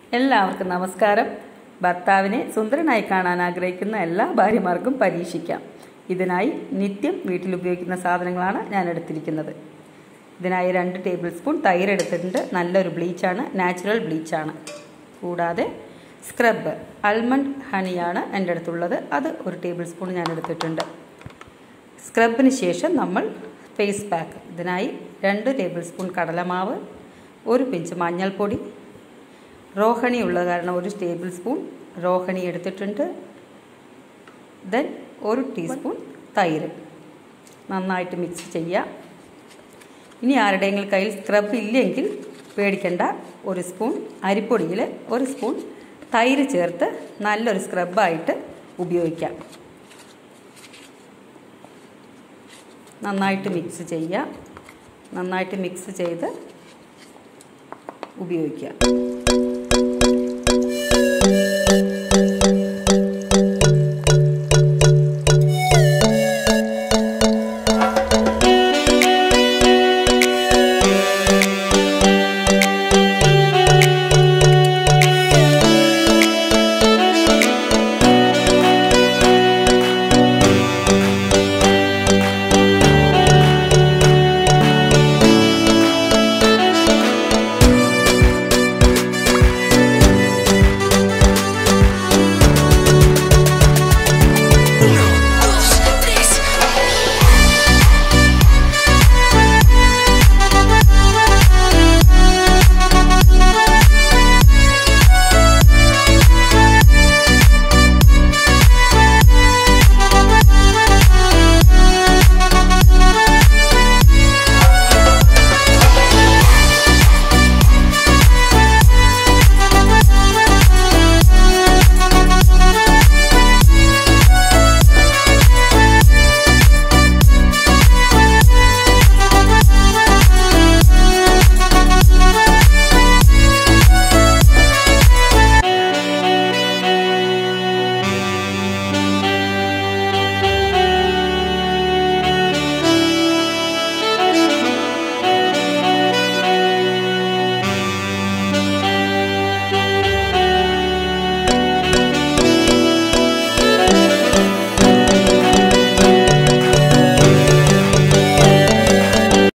എല്ലാവർക്കും നമസ്കാരം ഭർത്താവിനെ സുന്ദരനായി കാണാൻ ആഗ്രഹിക്കുന്ന എല്ലാ ഭാര്യമാർക്കും പരീക്ഷിക്കാം ഇതിനായി നിത്യം വീട്ടിൽ ഉപയോഗിക്കുന്ന സാധനങ്ങളാണ് ഞാൻ എടുത്തിരിക്കുന്നത് ഇതിനായി രണ്ട് ടേബിൾ സ്പൂൺ തൈര് എടുത്തിട്ടുണ്ട് നല്ലൊരു ബ്ലീച്ചാണ് നാച്ചുറൽ ബ്ലീച്ചാണ് കൂടാതെ സ്ക്രബ് ആൽമണ്ട് ഹണിയാണ് എൻ്റെ അടുത്തുള്ളത് അത് ഒരു ടേബിൾ സ്പൂൺ ഞാൻ എടുത്തിട്ടുണ്ട് സ്ക്രബിന് ശേഷം നമ്മൾ ഫേസ് പാക്ക് ഇതിനായി രണ്ട് ടേബിൾ സ്പൂൺ കടലമാവ് ഒരു പിഞ്ച് മഞ്ഞൾപ്പൊടി റോഹണി ഉള്ളത് കാരണം ഒരു ടേബിൾ സ്പൂൺ റോഹണി എടുത്തിട്ടുണ്ട് ദെൻ ഒരു ടീസ്പൂൺ തൈര് നന്നായിട്ട് മിക്സ് ചെയ്യുക ഇനി ആരുടെയെങ്കിലും കയ്യിൽ സ്ക്രബ് ഇല്ലെങ്കിൽ പേടിക്കണ്ട ഒരു സ്പൂൺ അരിപ്പൊടിയിൽ ഒരു സ്പൂൺ തൈര് ചേർത്ത് നല്ലൊരു സ്ക്രബായിട്ട് ഉപയോഗിക്കാം നന്നായിട്ട് മിക്സ് ചെയ്യുക നന്നായിട്ട് മിക്സ് ചെയ്ത് ഉപയോഗിക്കുക